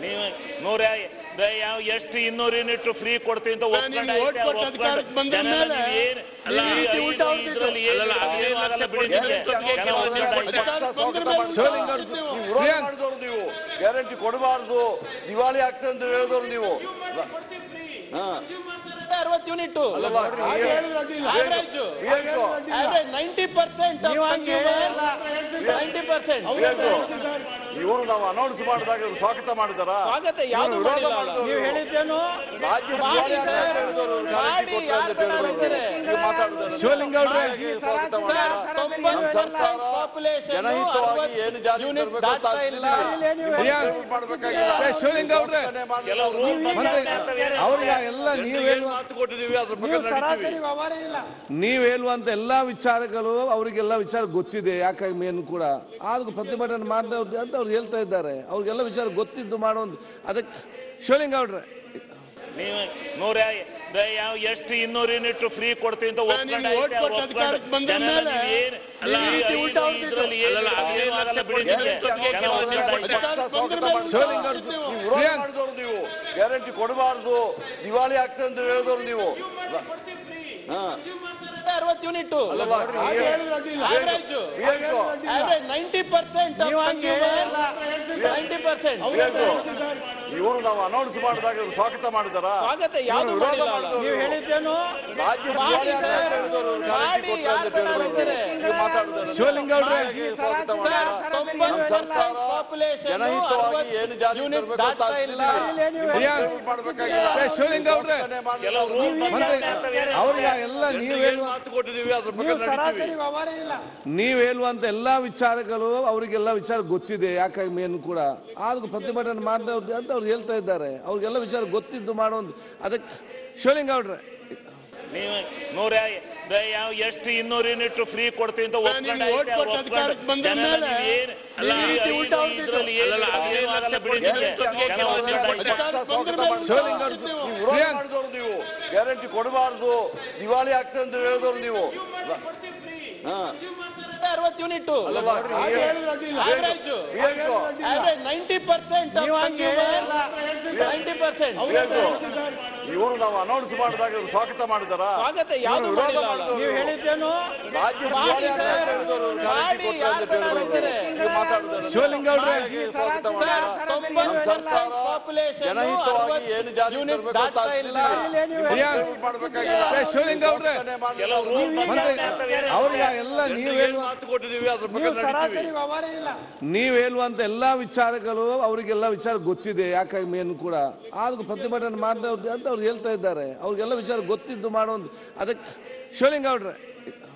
ನೀವು ನೂರ ದ- ಯಾವ ಎಷ್ಟು ಇನ್ನೂರು ಯೂನಿಟ್ ಫ್ರೀ ಕೊಡ್ತೀವಿ ಅಂತ ನೀವು ಒಪ್ಕೊಂಡು vote ಆಯ್ತು, ಕೊಟ್ಟು ಒಪ್ಕೊಂಡು ಅಧಿಕಾರಕ್ಕೆ ಬಂದ ಜನ ಮೇಲೆ ನೀವು ಏನು- ಅಲ್ಲ, ನೀವು ಈ ರೀತಿ ಐದು ಉಲ್ಟಾ ಹೊಡ್ದಿದ್ದು. ಇದ್ರಲ್ಲಿ ಏನು ಅಲ್ಲಲ್ಲ, ಆಗಲ್ಲ ಹದಿನೈದು ಲಕ್ಷ ಬಿಡಿ ಕೊಡಿ, ನಿಮಗೆ. ಜೊತೆಗೆ ಜನ ಕೆಲವು ಒಪ್ಕೊಂಡು ಜನ ಆಯ್ತು. ಅಧಿಕಾರಕ್ಕೆ ಬಂದ ಸ್ವಾಗತ ಮೇಲೆ ಮಾಡಿ. ನೀವು ನೀವು ವಿರೋಧ ಮಾಡಿದವರು ನೀವು ಗ್ಯಾರಂಟಿ ಕೊಡಬಾರ್ದು ದಿವಾಳಿ ಆಗ್ತದೆ ಅಂತ ಹೇಳಿದವರು ನೀವು ಹಾ ಅರವತ್ತು ಯೂನಿಟ್ ಅಲ್ಲಲ್ಲ, ಹಾಗೆ ಏನು- ಹೇಳೋದಿಲ್ಲ. Average. Vivek, average ninety percent ನೀವು ಹಂಗೆ ನೈಂಟಿ ಪರ್ಸೆಂಟ್ ವಿವೇಕು, ಇವರು ನಾವು ಅನೌನ್ಸ್ ಮಾಡಿದಾಗ ಇವ್ರು ಸ್ವಾಗತ ಮಾಡಿದಾರ ಸ್ವಾಗತ ಯಾವ್ದು ವಿರೋಧ ಮಾಡಿಲ್ಲ. ಮಾಡಿದವರು ನೀವು ಹೇಳಿದ್ದೇನು ರಾಜ್ಯ ಮಾಡಿ ದಿವಾಳಿ ಆಗ್ತದೆ ಅಂತ ಸರ್. ಹೇಳಿದವರು ಗ್ಯಾರಂಟಿ ಮಾಡಿ, ಕೊಟ್ಟರೆ ಅಂತ ಯಾರು ಹೇಳಿದವರು ಬೇಡ ನೀವು ಮಾತಾಡಿದ್ದಾರೆ ಶಿವಲಿಂಗ ಅವ್ರೆ. ಹಾಗಾಗಿ ಸ್ವಾಗತ ಮಾಡಿದಾರ ನಮ್ಮ ಸರ್ಕಾರ ಜನಹಿತವಾಗಿ ಏನು ಜಾರಿ ತರಬೇಕು ಅಂತ ಮಾಡಬೇಕಾಗಿಲ್ಲ ಏ, ಶಿವಲಿಂಗ ಅವ್ರೆ. ಕೆಲವು ರೂಲ್ ಮಂತ್ರಿ, ಅವ್ರಿಗೆ ಎಲ್ಲ ನೀವು ಹೇಳುವ ಮಾತು ಕೊಟ್ಟಿದ್ದೀವಿ ಅದ್ರ ಬಗ್ಗೆ ನಡೀತೀವಿ ನೀವು ಹೇಳುವಂತ ಎಲ್ಲಾ ವಿಚಾರಗಳು ಅವರಿಗೆಲ್ಲ ವಿಚಾರ ಗೊತ್ತಿದೆ ಯಾಕಾಗಿ ಮೇನ್ ಕೂಡ ಆದ್ರೂ ಪ್ರತಿಭಟನೆ ಮಾಡಿದವ್ರು ಅಂತ ಅವ್ರು ಹೇಳ್ತಾ ಇದ್ದಾರೆ ಅವ್ರಿಗೆಲ್ಲ ವಿಚಾರ ಗೊತ್ತಿದ್ದು ಮಾಡುವಂತ ಅದಕ್ಕೆ ಶಿವಲಿಂಗ ಅವ್ರೆ ನೀವು ನೂರ ದ- ಯಾವ ಎಷ್ಟು ಇನ್ನೂರು ಯೂನಿಟ್ ಫ್ರೀ ಕೊಡ್ತೀವಿ ಅಂತ ಒಪ್ಕೊಂಡು ನೀವು ಆಯ್ತು, vote ಕೊಟ್ಟು ಒಪ್ಕೊಂಡು ಅಧಿಕಾರಕ್ಕೆ ಬಂದ ಜನ ಮೇಲೆ ನೀವು ಏನು- ಅಲ್ಲ, ನೀವು ಈ ರೀತಿ ಐದು ಉಲ್ಟಾ ಹೊಡ್ದಿದ್ದು. ಇದ್ರಲ್ಲಿ ಏನು ಅಲ್ಲಲ್ಲ, ಹದಿನೈದು ಆಗಲ್ಲ ಲಕ್ಷ ಬಿಡಿ ಕೊಡಿ, ನಿಮಗೆ. ಜೊತೆಗೆ ಜನ ಕೆಲವು ಒಪ್ಕೊಂಡು ಜನ ಆಯ್ತು. ಸ್ವಾಗತ ಮಾಡಿ. ಶಿವಲಿಂಗ ಅವ್ರೆ. ನೀವು ವಿರೋಧ ಮಾಡಿದವರು ನೀವು ಗ್ಯಾರಂಟಿ ಕೊಡಬಾರ್ದು ದಿವಾಳಿ ಆಗ್ತದೆ ಅಂತ ಹೇಳಿದವರು ನೀವು ಹಾ ಅರವತ್ತು ಯೂನಿಟ್ ಅಲ್ಲಲ್ಲ, ಹಾಗೆ ಏನು- ಹೇಳೋದಿಲ್ಲ. Average Vivek, average ninety percent ninety percent Vivek, ಇವರು ನಾವು ಅನೌನ್ಸ್ ಮಾಡಿದಾಗ ಇವ್ರು ಸ್ವಾಗತ ಮಾಡಿದಾರ ಸ್ವಾಗತ ಇವ್ರು ಯಾವ್ದು ವಿರೋಧ ಮಾಡಿಲ್ಲ. ಮಾಡಿದವರು ನೀವು ಹೇಳಿದ್ದೇನು ರಾಜ್ಯ ಮಾಡಿ ದಿವಾಳಿ ಆಗ್ತದೆ ಅಂತ ಸರ್. ಹೇಳಿದವರು ಗ್ಯಾರಂಟಿ ಮಾಡಿ, ಕೊಟ್ಟರೆ ಅಂತ ಯಾರು ಬೇಡ ಹೇಳಿದವರು ಅಂತಾರೆ? ನೀವು ಮಾತಾಡಿದ್ದಾರೆ ಶಿವಲಿಂಗ ಅವ್ರೆ. ಹಾಗಾಗಿ ಸ್ವಾಗತ ಮಾಡಿದಾರ ನಮ್ಮ ಸರ್ಕಾರ ಜನಹಿತವಾಗಿ ಏನು ಜಾರಿ ತರಬೇಕು ಅಂತ ಮಾಡಬೇಕಾಗಿಲ್ಲ ಏ, ಶಿವಲಿಂಗ ಅವ್ರೆ. ಕೆಲವು ರೂಲ್ ಮಂತ್ರಿ, ಅವ್ರಿಗೆ ಎಲ್ಲ ನೀವು ಹೇಳುವ ಮಾತು ಕೊಟ್ಟಿದ್ದೀವಿ ಅದ್ರ ಬಗ್ಗೆ ನಡೀತೀವಿ ನೀವು ಹೇಳುವಂತ ಎಲ್ಲಾ ವಿಚಾರಗಳು ಅವರಿಗೆಲ್ಲ ವಿಚಾರ ಗೊತ್ತಿದೆ ಯಾಕಾಗಿ ಮೇನ್ ಕೂಡ ಆದ್ರೂ ಪ್ರತಿಭಟನೆ ಮಾಡಿದವ್ರು ಅಂತ ಅವ್ರು ಹೇಳ್ತಾ ಇದ್ದಾರೆ ಅವ್ರಿಗೆಲ್ಲ ವಿಚಾರ ಗೊತ್ತಿದ್ದು ಮಾಡುವಂತ ಅದಕ್ಕೆ ಶಿವಲಿಂಗ ಅವ್ರೆ ನೀವು ನೂರ ದ- ಯಾವ ಎಷ್ಟು ಇನ್ನೂರು ಯೂನಿಟ್ ಫ್ರೀ ಕೊಡ್ತೀವಿ ಅಂತ ಒಪ್ಕೊಂಡು ನೀವು vote ಆಯ್ತು, ಕೊಟ್ಟು ಒಪ್ಕೊಂಡು ಅಧಿಕಾರಕ್ಕೆ ಬಂದ ಜನ ಮೇಲೆ ನೀವು ಏನು- ಅಲ್ಲ, ನೀವು ಈ ರೀತಿ ಐದು ಉಲ್ಟಾ ಹೊಡ್ದಿದ್ದು. ಇದ್ರಲ್ಲಿ ಏನು ಅಲ್ಲಲ್ಲ, ಹದಿನೈದು ಆಗಲ್ಲ ಲಕ್ಷ ಬಿಡಿ ಕೊಡಿ, ನಿಮಗೆ. ಜೊತೆಗೆ ಜನ ಕೆಲವು ಒಪ್ಕೊಂಡು ಜನ ಆಯ್ತು. ಸ್ವಾಗತ ಮಾಡಿ. ಶಿವಲಿಂಗ ಅವ್ರೆ. ನೀವು ವಿರೋಧ ಮಾಡಿದವರು ನೀವು ಗ್ಯಾರಂಟಿ ಕೊಡಬಾರ್ದು ದಿವಾಳಿ ಆಗ್ತದೆ ಅಂತ ಹೇಳಿದವರು ನೀವು ಹಾ ಅರವತ್ತು ಯೂನಿಟ್ ಅಲ್ಲಲ್ಲ, ಹಾಗೆ ಏನು- ಹೇಳೋದಿಲ್ಲ. Average Vivek, average ninety percent ninety percent Vivek, ಇವರು ನಾವು ಅನೌನ್ಸ್ ಮಾಡಿದಾಗ ಇವ್ರು ಸ್ವಾಗತ ಮಾಡಿದಾರ ಸ್ವಾಗತ ಇವ್ರು ಯಾವ್ದು ವಿರೋಧ ಮಾಡಿಲ್ಲ. ಮಾಡಿದವರು ನೀವು ಹೇಳಿದ್ದೇನು ರಾಜ್ಯ ಮಾಡಿ ದಿವಾಳಿ ಆಗ್ತದೆ ಅಂತ ಸರ್. ಹೇಳಿದವರು ಗ್ಯಾರಂಟಿ ಮಾಡಿ, ಕೊಟ್ಟರೆ ಅಂತ ಯಾರು ಬೇಡ ಹೇಳಿದವರು ಅಂತಾರೆ? ನೀವು ಮಾತಾಡಿದ್ದಾರೆ ಶಿವಲಿಂಗ ಅವ್ರೆ. ಹಾಗಾಗಿ ಸ್ವಾಗತ ಮಾಡಿದಾರ ನಮ್ಮ ಸರ್ಕಾರ ಜನಹಿತವಾಗಿ ಏನು ಜಾರಿ ತರಬೇಕು ಅಂತ ಮಾಡಬೇಕಾಗಿಲ್ಲ ಏ, ಶಿವಲಿಂಗ ಅವ್ರೆ. ಕೆಲವು ರೂಲ್ ಮಂತ್ರಿ, ಅವ್ರಿಗೆ ಎಲ್ಲ ನೀವು ಹೇಳುವ ಮಾತು ಕೊಟ್ಟಿದ್ದೀವಿ ಅದ್ರ ಬಗ್ಗೆ ನಡೀತೀವಿ ನೀವು ಹೇಳುವಂತ ಎಲ್ಲಾ ವಿಚಾರಗಳು ಅವರಿಗೆಲ್ಲ ವಿಚಾರ ಗೊತ್ತಿದೆ ಯಾಕಾಗಿ ಮೇನ್ ಕೂಡ ಆದ್ರೂ ಪ್ರತಿಭಟನೆ ಮಾಡಿದವ್ರು ಅಂತ ಅವ್ರು ಹೇಳ್ತಾ ಇದ್ದಾರೆ ಅವ್ರಿಗೆಲ್ಲ ವಿಚಾರ ಗೊತ್ತಿದ್ದು ಮಾಡುವಂತ ಅದಕ್ಕೆ ಶಿವಲಿಂಗ ಅವ್ರೆ